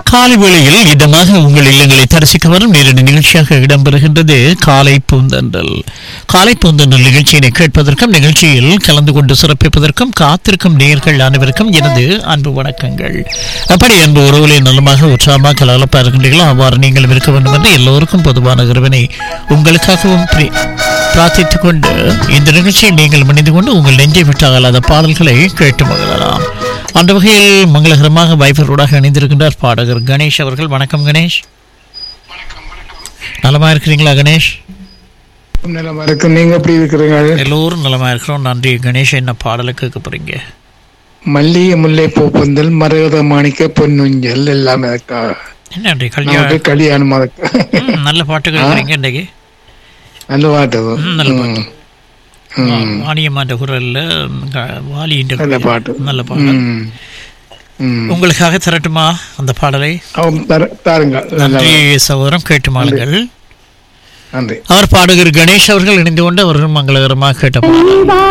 காலை வேளையில் இதமாக உங்கள் இல்லங்களை தரிசிக்க வரும் நேரடி நிகழ்ச்சியாக இடம்பெறுகின்றது காலை பூந்தன்றல் காலை பூந்தன்றல் நிகழ்ச்சியினை கேட்பதற்கும் நிகழ்ச்சியில் கலந்து கொண்டு சிறப்பிப்பதற்கும் காத்திருக்கும் நேர்கள் அனைவருக்கும் எனது அன்பு வணக்கங்கள் அப்படி அன்பு உறவுகளை நலமாக உற்சாகமாக கலகலப்பாக இருக்கின்றீர்களோ அவ்வாறு நீங்கள் இருக்க வேண்டும் என்று எல்லோருக்கும் பொதுவான இறைவனை உங்களுக்காகவும் பிரி- பிரார்த்தித்துக் கொண்டு இந்த நிகழ்ச்சியில் நீங்கள் மணிந்து கொண்டு உங்கள் நெஞ்சை விட்டாகலாத பாடல்களை கேட்டு மகிழலாம் அந்த வகையில் மங்களகரமாக வைஃபரோடாக இணைந்திருக்கின்றார் பாடகர் கணேஷ் அவர்கள் வணக்கம் கணேஷ் நலமா இருக்கிறீங்களா கணேஷ் நலமா இருக்கு நீங்க எப்படி இருக்கிறீங்க எல்லோரும் நலமா இருக்கிறோம் நன்றி கணேஷ் என்ன பாடலை கேட்க போறீங்க மல்லிகை முல்லை பூ பந்தல் மரகத மாணிக்க பொன்னுஞ்சல் எல்லாமே இருக்கா என்ன நன்றி நமக்கு கல்யாணம் கல்யாணம் அதுக்கு ம், நல்ல பாட்டு கேட்குறீங்க இன்றைக்கு நல்ல பாட்டு அது. ம், நல்ல பாட்டு. ம். வாணியம்மாண்ட குரல்ல க- வாலியின் நல்ல குரல். பாட்டு நல்ல பாடல் ம். ம். உங்களுக்காக தரட்டுமா அந்த பாடலை அவன் தர- தாருங்க நல்ல நன்றி சகோதரம் கேட்டு மாளுங்கள் நன்றி அவர் பாடகர் கணேஷ் அவர்கள் இணைந்து கொண்டு அவர்கள் மங்களகரமாக கேட்ட பாடல்